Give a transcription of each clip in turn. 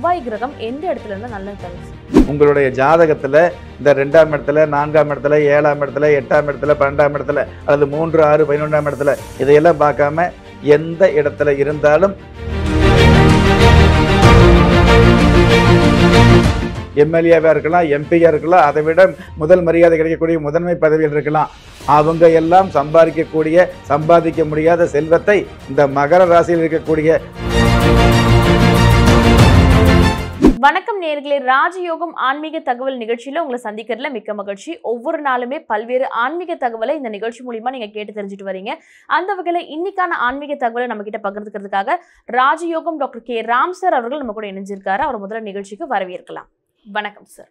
செவ்வாய் கிரகம் எந்த இடத்துல இருந்தா நல்லது தரும் சார் உங்களுடைய ஜாதகத்துல இந்த ரெண்டாம் இடத்துல நான்காம் இடத்துல ஏழாம் இடத்துல எட்டாம் இடத்துல பன்னெண்டாம் இடத்துல அல்லது மூன்று ஆறு பதினொன்றாம் இடத்துல இதையெல்லாம் பார்க்காம எந்த இடத்துல இருந்தாலும் எம்எல்ஏவா இருக்கலாம் எம்பியா இருக்கலாம் அதை விட முதல் மரியாதை கிடைக்கக்கூடிய முதன்மை பதவியில் இருக்கலாம் அவங்க எல்லாம் சம்பாதிக்கக்கூடிய சம்பாதிக்க முடியாத செல்வத்தை இந்த மகர ராசியில் இருக்கக்கூடிய வணக்கம் நேர்களே ராஜயோகம் ஆன்மீக தகவல் நிகழ்ச்சியில உங்களை சந்திக்கிறதுல மிக்க மகிழ்ச்சி ஒவ்வொரு நாளுமே பல்வேறு ஆன்மீக தகவலை இந்த நிகழ்ச்சி மூலியமா நீங்க கேட்டு தெரிஞ்சுட்டு வரீங்க அந்த வகையில இன்னைக்கான ஆன்மீக தகவலை நம்ம கிட்ட பகிர்ந்துக்கிறதுக்காக ராஜயோகம் டாக்டர் கே ராம் சார் அவர்கள் நம்ம கூட இணைஞ்சிருக்காரு அவர் முதல்ல நிகழ்ச்சிக்கு வரவேற்கலாம் வணக்கம் சார்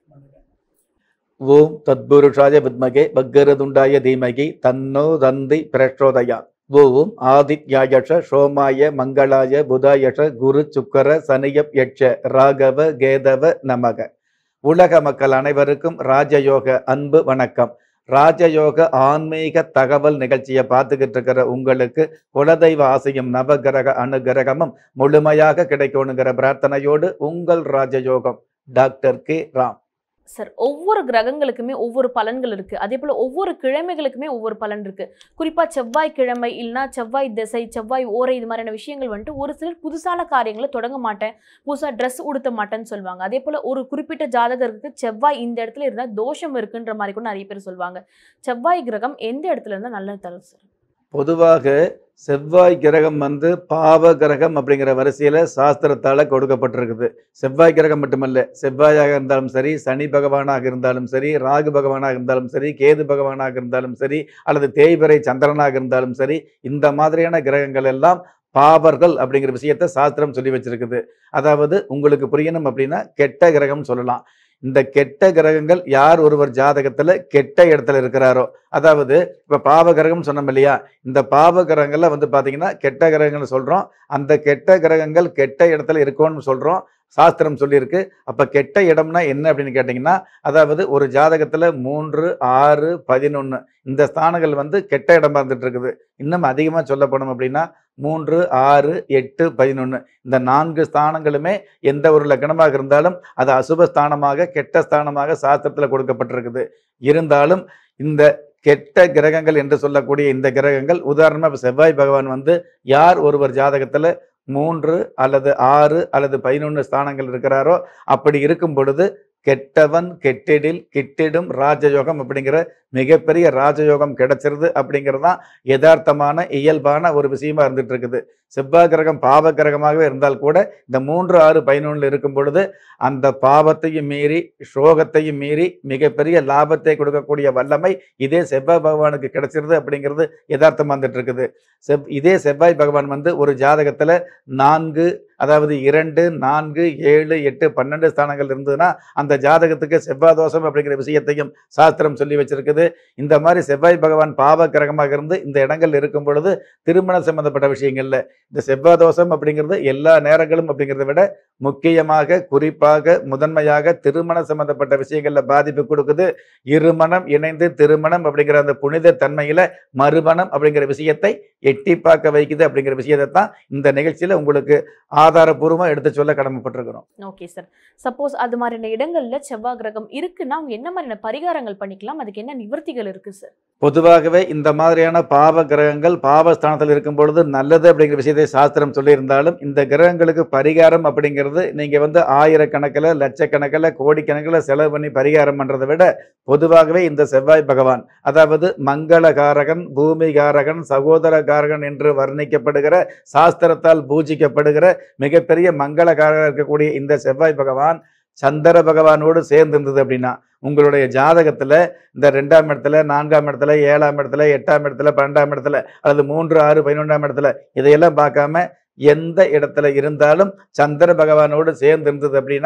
ஓம் தத்புருஷாய வித்மகே பக்கரதுண்டாய தீமகி தன்னோ தந்தி பிரச்சோதயா ஓம் ஆதித்யாயஷ சோமாய மங்களாய புதாயஷ குரு சுக்கர சனியப் யட்ச ராகவ கேதவ நமக உலக மக்கள் அனைவருக்கும் ராஜயோக அன்பு வணக்கம் ராஜயோக ஆன்மீக தகவல் நிகழ்ச்சியை பார்த்துக்கிட்டு இருக்கிற உங்களுக்கு குலதெய்வ ஆசையும் நவகிரக அனுகிரகமும் முழுமையாக கிடைக்கணுங்கிற பிரார்த்தனையோடு உங்கள் ராஜயோகம் டாக்டர் கே ராம் சார் ஒவ்வொரு கிரகங்களுக்குமே ஒவ்வொரு பலன்கள் இருக்கு அதே போல ஒவ்வொரு கிழமைகளுக்குமே ஒவ்வொரு பலன் இருக்கு குறிப்பா செவ்வாய் கிழமை இல்லைன்னா செவ்வாய் திசை செவ்வாய் ஓரை இது மாதிரியான விஷயங்கள் வந்துட்டு ஒரு சிலர் புதுசான காரியங்களை தொடங்க மாட்டேன் புதுசா ட்ரெஸ் உடுத்த மாட்டேன்னு சொல்லுவாங்க அதே போல ஒரு குறிப்பிட்ட ஜாதகருக்கு செவ்வாய் இந்த இடத்துல இருந்தா தோஷம் இருக்குன்ற மாதிரி கூட நிறைய பேர் சொல்லுவாங்க செவ்வாய் கிரகம் எந்த இடத்துல இருந்தா நல்லது தரும் சார் பொதுவாக செவ்வாய் கிரகம் வந்து பாவ கிரகம் அப்படிங்கிற வரிசையில் சாஸ்திரத்தால் கொடுக்கப்பட்டிருக்குது செவ்வாய் கிரகம் மட்டுமல்ல செவ்வாயாக இருந்தாலும் சரி சனி பகவானாக இருந்தாலும் சரி ராகு பகவானாக இருந்தாலும் சரி கேது பகவானாக இருந்தாலும் சரி அல்லது தேய்பிறை சந்திரனாக இருந்தாலும் சரி இந்த மாதிரியான கிரகங்கள் எல்லாம் பாவர்கள் அப்படிங்கிற விஷயத்த சாஸ்திரம் சொல்லி வச்சிருக்குது அதாவது உங்களுக்கு புரியணும் அப்படின்னா கெட்ட கிரகம் சொல்லலாம் இந்த கெட்ட கிரகங்கள் யார் ஒருவர் ஜாதகத்துல கெட்ட இடத்துல இருக்கிறாரோ அதாவது இப்ப பாவ கிரகம் சொன்னோம் இல்லையா இந்த பாவ கிரகங்கள்ல வந்து பாத்தீங்கன்னா கெட்ட கிரகங்கள் சொல்றோம் அந்த கெட்ட கிரகங்கள் கெட்ட இடத்துல இருக்கும்னு சொல்றோம் சாஸ்திரம் சொல்லியிருக்கு அப்ப கெட்ட இடம்னா என்ன அப்படின்னு கேட்டீங்கன்னா அதாவது ஒரு ஜாதகத்துல மூன்று ஆறு பதினொன்னு இந்த ஸ்தானங்கள் வந்து கெட்ட இடமா இருந்துட்டு இருக்குது இன்னும் அதிகமா சொல்ல போனோம் அப்படின்னா மூன்று ஆறு எட்டு பதினொன்னு இந்த நான்கு ஸ்தானங்களுமே எந்த ஒரு லக்னமாக இருந்தாலும் அது அசுப ஸ்தானமாக கெட்ட ஸ்தானமாக சாஸ்திரத்துல கொடுக்கப்பட்டிருக்குது இருந்தாலும் இந்த கெட்ட கிரகங்கள் என்று சொல்லக்கூடிய இந்த கிரகங்கள் உதாரணமா இப்ப செவ்வாய் பகவான் வந்து யார் ஒருவர் ஜாதகத்துல மூன்று அல்லது ஆறு அல்லது பதினொன்று ஸ்தானங்கள் இருக்கிறாரோ அப்படி இருக்கும் பொழுது கெட்டவன் கெட்டிடில் கிட்டிடும் ராஜயோகம் அப்படிங்கிற மிகப்பெரிய ராஜயோகம் கிடைச்சிருது அப்படிங்கிறது தான் யதார்த்தமான இயல்பான ஒரு விஷயமா இருந்துட்டு இருக்குது செவ்வாய் கிரகம் பாவ கிரகமாகவே இருந்தால் கூட இந்த மூன்று ஆறு பதினொன்றில் இருக்கும் பொழுது அந்த பாவத்தையும் மீறி சோகத்தையும் மீறி மிகப்பெரிய லாபத்தை கொடுக்கக்கூடிய வல்லமை இதே செவ்வாய் பகவானுக்கு கிடைச்சிருது அப்படிங்கிறது யதார்த்தமா வந்துட்டு இருக்குது செவ் இதே செவ்வாய் பகவான் வந்து ஒரு ஜாதகத்துல நான்கு அதாவது இரண்டு நான்கு ஏழு எட்டு பன்னெண்டு ஸ்தானங்கள் இருந்ததுன்னா அந்த ஜாதகத்துக்கு செவ்வாய் தோஷம் அப்படிங்கிற விஷயத்தையும் சாஸ்திரம் சொல்லி வச்சிருக்குது இந்த மாதிரி செவ்வாய் பகவான் பாவ கிரகமாக இருந்து இந்த இடங்கள் இருக்கும் பொழுது திருமணம் சம்பந்தப்பட்ட விஷயங்கள்ல இந்த செவ்வாய் தோஷம் அப்படிங்கிறது எல்லா நேரங்களும் அப்படிங்கிறத விட முக்கியமாக குறிப்பாக முதன்மையாக திருமணம் சம்பந்தப்பட்ட விஷயங்கள்ல பாதிப்பு கொடுக்குது இருமணம் இணைந்து திருமணம் அப்படிங்கிற அந்த புனித தன்மையில மறுமணம் அப்படிங்கிற விஷயத்தை எட்டி பார்க்க வைக்குது அப்படிங்கிற விஷயத்தை தான் இந்த நிகழ்ச்சியில உங்களுக்கு ஆதாரபூர்வமா எடுத்து சொல்ல கடமைப்பட்டிருக்கிறோம் ஓகே சார் சப்போஸ் அது மாதிரியான இடங்கள்ல செவ்வாய் கிரகம் இருக்குன்னா அவங்க என்ன மாதிரியான பரிகாரங்கள் பண்ணிக்கலாம் அதுக்கு என்ன நிவர்த்திகள் இருக்கு சார் பொதுவாகவே இந்த மாதிரியான பாவ கிரகங்கள் பாவஸ்தானத்தில் இருக்கும் பொழுது நல்லது அப்படிங்கிற விஷயத்தை சாஸ்திரம் சொல்லியிருந்தாலும் இந்த கிரகங்களுக்கு பரிகாரம் அப்படிங்கிறது நீங்க வந்து ஆயிரக்கணக்கில் லட்சக்கணக்கில் கோடிக்கணக்கில் செலவு பண்ணி பரிகாரம் பண்றதை விட பொதுவாகவே இந்த செவ்வாய் பகவான் அதாவது மங்களகாரகன் பூமிகாரகன் சகோதரகாரகன் என்று வர்ணிக்கப்படுகிற சாஸ்திரத்தால் பூஜிக்கப்படுகிற மிகப்பெரிய மங்களகாரகன் இருக்கக்கூடிய இந்த செவ்வாய் பகவான் சந்திர பகவானோடு சேர்ந்து இருந்தது அப்படின்னா உங்களுடைய ஜாதகத்துல இந்த ரெண்டாம் இடத்துல நான்காம் இடத்துல ஏழாம் இடத்துல எட்டாம் இடத்துல பன்னெண்டாம் இடத்துல அல்லது மூன்று ஆறு பதினொன்றாம் இடத்துல இதையெல்லாம் பார்க்காம எந்த இடத்துல இருந்தாலும் சந்திர பகவானோடு சேர்ந்து இருந்தது அப்படின்னா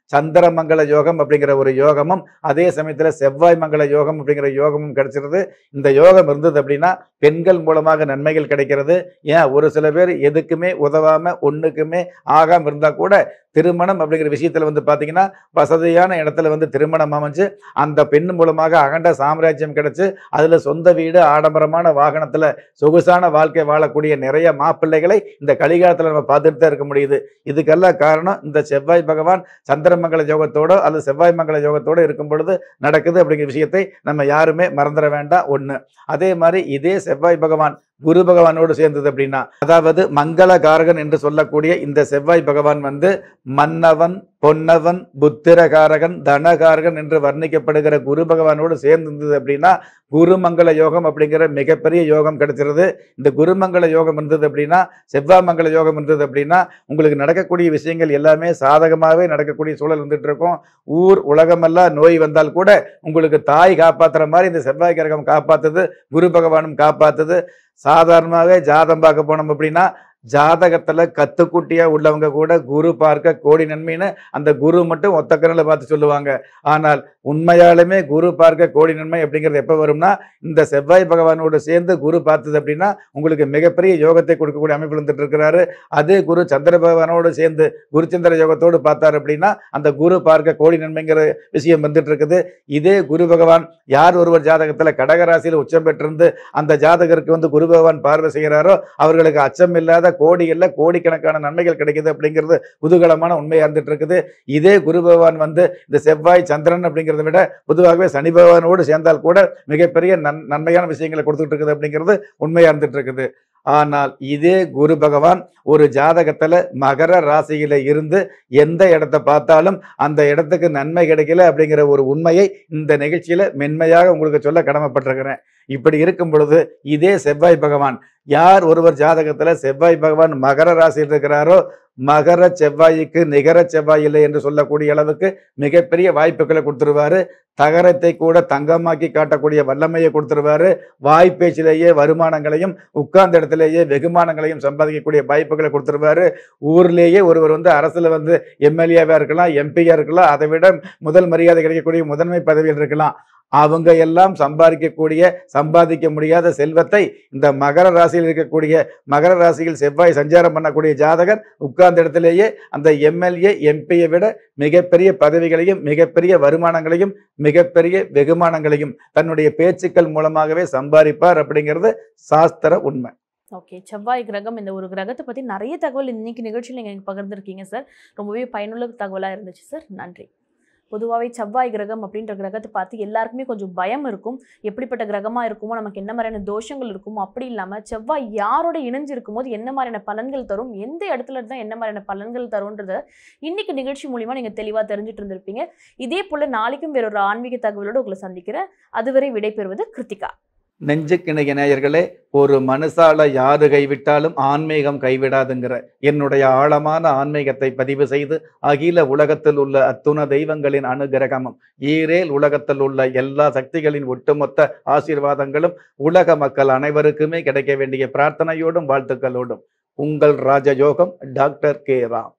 சந்திரமங்கல யோகம் அப்படிங்கிற ஒரு யோகமும் அதே சமயத்துல செவ்வாய் மங்கல யோகம் அப்படிங்கிற யோகமும் கிடைச்சிருது இந்த யோகம் இருந்தது அப்படின்னா பெண்கள் மூலமாக நன்மைகள் கிடைக்கிறது ஏன் ஒரு சில பேர் எதுக்குமே உதவாம ஒண்ணுக்குமே ஆகாம இருந்தா கூட திருமணம் அப்படிங்கிற விஷயத்துல வந்து பாத்தீங்கன்னா வசதியான இடத்துல வந்து திருமணம் அமைஞ்சு அந்த பெண் மூலமாக அகண்ட சாம்ராஜ்யம் கிடைச்சு அதுல சொந்த வீடு ஆடம்பரமான வாகனத்துல சொகுசான வாழ்க்கை வாழக்கூடிய நிறைய மாப்பிள்ளைகளை இந்த கலிகாலத்துல நம்ம பார்த்துட்டு தான் இருக்க முடியுது இதுக்கெல்லாம் காரணம் இந்த செவ்வாய் பகவான் சந்திரமங்கல யோகத்தோட அல்லது செவ்வாய் மங்கல யோகத்தோட இருக்கும் பொழுது நடக்குது அப்படிங்கிற விஷயத்தை நம்ம யாருமே மறந்துட வேண்டாம் ஒண்ணு அதே மாதிரி இதே செவ்வாய் பகவான் குரு பகவானோடு சேர்ந்தது அப்படின்னா அதாவது மங்களகாரகன் என்று சொல்லக்கூடிய இந்த செவ்வாய் பகவான் வந்து மன்னவன் பொன்னவன் புத்திரகாரகன் தனகாரகன் என்று வர்ணிக்கப்படுகிற குரு பகவானோடு சேர்ந்திருந்தது அப்படின்னா குருமங்கள யோகம் அப்படிங்கிற மிகப்பெரிய யோகம் கிடைச்சிருது இந்த குருமங்கள யோகம் இருந்தது அப்படின்னா செவ்வாய் மங்கள யோகம் இருந்தது அப்படின்னா உங்களுக்கு நடக்கக்கூடிய விஷயங்கள் எல்லாமே சாதகமாகவே நடக்கக்கூடிய சூழல் இருந்துட்டு இருக்கும் ஊர் உலகமெல்லாம் நோய் வந்தால் கூட உங்களுக்கு தாய் காப்பாத்துற மாதிரி இந்த செவ்வாய் கிரகம் காப்பாத்துது குரு பகவானும் காப்பாத்துது சாதாரணமாகவே ஜாதம் பார்க்க போனோம் அப்படின்னா ஜாதகத்துல கத்துக்குட்டியா உள்ளவங்க கூட குரு பார்க்க கோடி நன்மைன்னு அந்த குரு மட்டும் ஒத்த கண்ணில் பார்த்து சொல்லுவாங்க ஆனால் உண்மையாலுமே குரு பார்க்க கோடி நன்மை அப்படிங்கிறது எப்போ வரும்னா இந்த செவ்வாய் பகவானோடு சேர்ந்து குரு பார்த்தது அப்படின்னா உங்களுக்கு மிகப்பெரிய யோகத்தை கொடுக்கக்கூடிய அமைப்பில் இருந்துட்டு இருக்கிறாரு அதே குரு சந்திர பகவானோடு சேர்ந்து குருச்சந்திர யோகத்தோடு பார்த்தார் அப்படின்னா அந்த குரு பார்க்க கோடி நன்மைங்கிற விஷயம் வந்துட்டு இருக்குது இதே குரு பகவான் யார் ஒருவர் ஜாதகத்துல கடகராசியில் உச்சம் பெற்றிருந்து அந்த ஜாதகருக்கு வந்து குரு பகவான் பார்வை செய்கிறாரோ அவர்களுக்கு அச்சம் இல்லாத கோடிகளில் கோடிக்கணக்கான நன்மைகள் கிடைக்குது அப்படிங்கிறது குதூகலமான உண்மையா இருந்துட்டு இருக்குது இதே குரு பகவான் வந்து இந்த செவ்வாய் சந்திரன் அப்படிங்கிறத விட பொதுவாகவே சனி பகவானோடு சேர்ந்தால் கூட மிகப்பெரிய நன் நன்மையான விஷயங்களை கொடுத்துட்டு இருக்குது அப்படிங்கிறது உண்மையா இருந்துட்டு இருக்குது ஆனால் இதே குரு பகவான் ஒரு ஜாதகத்துல மகர ராசியில இருந்து எந்த இடத்தை பார்த்தாலும் அந்த இடத்துக்கு நன்மை கிடைக்கல அப்படிங்கிற ஒரு உண்மையை இந்த நிகழ்ச்சியில மென்மையாக உங்களுக்கு சொல்ல கடமைப்பட்டிருக்கிறேன் இப்படி இருக்கும் பொழுது இதே செவ்வாய் பகவான் யார் ஒருவர் ஜாதகத்துல செவ்வாய் பகவான் மகர ராசியில் இருக்கிறாரோ மகர செவ்வாய்க்கு நிகர செவ்வாய் இல்லை என்று சொல்லக்கூடிய அளவுக்கு மிகப்பெரிய வாய்ப்புகளை கொடுத்துருவாரு தகரத்தை கூட தங்கமாக்கி காட்டக்கூடிய வல்லமையை கொடுத்துருவாரு வாய்ப்பேச்சிலேயே வருமானங்களையும் உட்கார்ந்த இடத்திலேயே வெகுமானங்களையும் சம்பாதிக்கக்கூடிய வாய்ப்புகளை கொடுத்துருவாரு ஊர்லேயே ஒருவர் வந்து அரசுல வந்து எம்எல்ஏவா இருக்கலாம் எம்பியா இருக்கலாம் அதை விட முதல் மரியாதை கிடைக்கக்கூடிய முதன்மை பதவியில் இருக்கலாம் அவங்க எல்லாம் சம்பாதிக்கக்கூடிய சம்பாதிக்க முடியாத செல்வத்தை இந்த மகர ராசியில் இருக்கக்கூடிய மகர ராசியில் செவ்வாய் சஞ்சாரம் பண்ணக்கூடிய ஜாதகர் உட்கார்ந்த இடத்திலேயே அந்த எம்எல்ஏ எம்பியை விட மிகப்பெரிய பதவிகளையும் மிகப்பெரிய வருமானங்களையும் மிகப்பெரிய வெகுமானங்களையும் தன்னுடைய பேச்சுக்கள் மூலமாகவே சம்பாதிப்பார் அப்படிங்கிறது சாஸ்திர உண்மை ஓகே செவ்வாய் கிரகம் இந்த ஒரு கிரகத்தை பற்றி நிறைய தகவல் இன்னைக்கு நிகழ்ச்சியில் நீங்கள் எனக்கு பகிர்ந்துருக்கீங்க சார் ரொம்பவே பயனுள்ள தகவலாக இருந்துச்சு சார் நன்றி பொதுவாகவே செவ்வாய் கிரகம் அப்படின்ற கிரகத்தை பார்த்து எல்லாருக்குமே கொஞ்சம் பயம் இருக்கும் எப்படிப்பட்ட கிரகமாக இருக்குமோ நமக்கு என்ன மாதிரியான தோஷங்கள் இருக்குமோ அப்படி இல்லாமல் செவ்வாய் யாரோட இணைஞ்சிருக்கும் போது என்ன மாதிரியான பலன்கள் தரும் எந்த இடத்துல இருந்தால் என்ன மாதிரியான பலன்கள் தரும்ன்றத இன்னைக்கு நிகழ்ச்சி மூலிமா நீங்கள் தெளிவாக தெரிஞ்சுட்டு இருந்திருப்பீங்க இதே போல் நாளைக்கும் வேறொரு ஆன்மீக தகவலோடு உங்களை சந்திக்கிறேன் அதுவரை விடைபெறுவது கிருத்திகா நெஞ்சுக்கிணைய நேயர்களே ஒரு மனுஷால யாரு கைவிட்டாலும் ஆன்மீகம் கைவிடாதுங்கிற என்னுடைய ஆழமான ஆன்மீகத்தை பதிவு செய்து அகில உலகத்தில் உள்ள அத்துண தெய்வங்களின் அனுகிரகமும் ஈரேல் உலகத்தில் உள்ள எல்லா சக்திகளின் ஒட்டுமொத்த ஆசீர்வாதங்களும் உலக மக்கள் அனைவருக்குமே கிடைக்க வேண்டிய பிரார்த்தனையோடும் வாழ்த்துக்களோடும் உங்கள் ராஜயோகம் டாக்டர் கே ராம்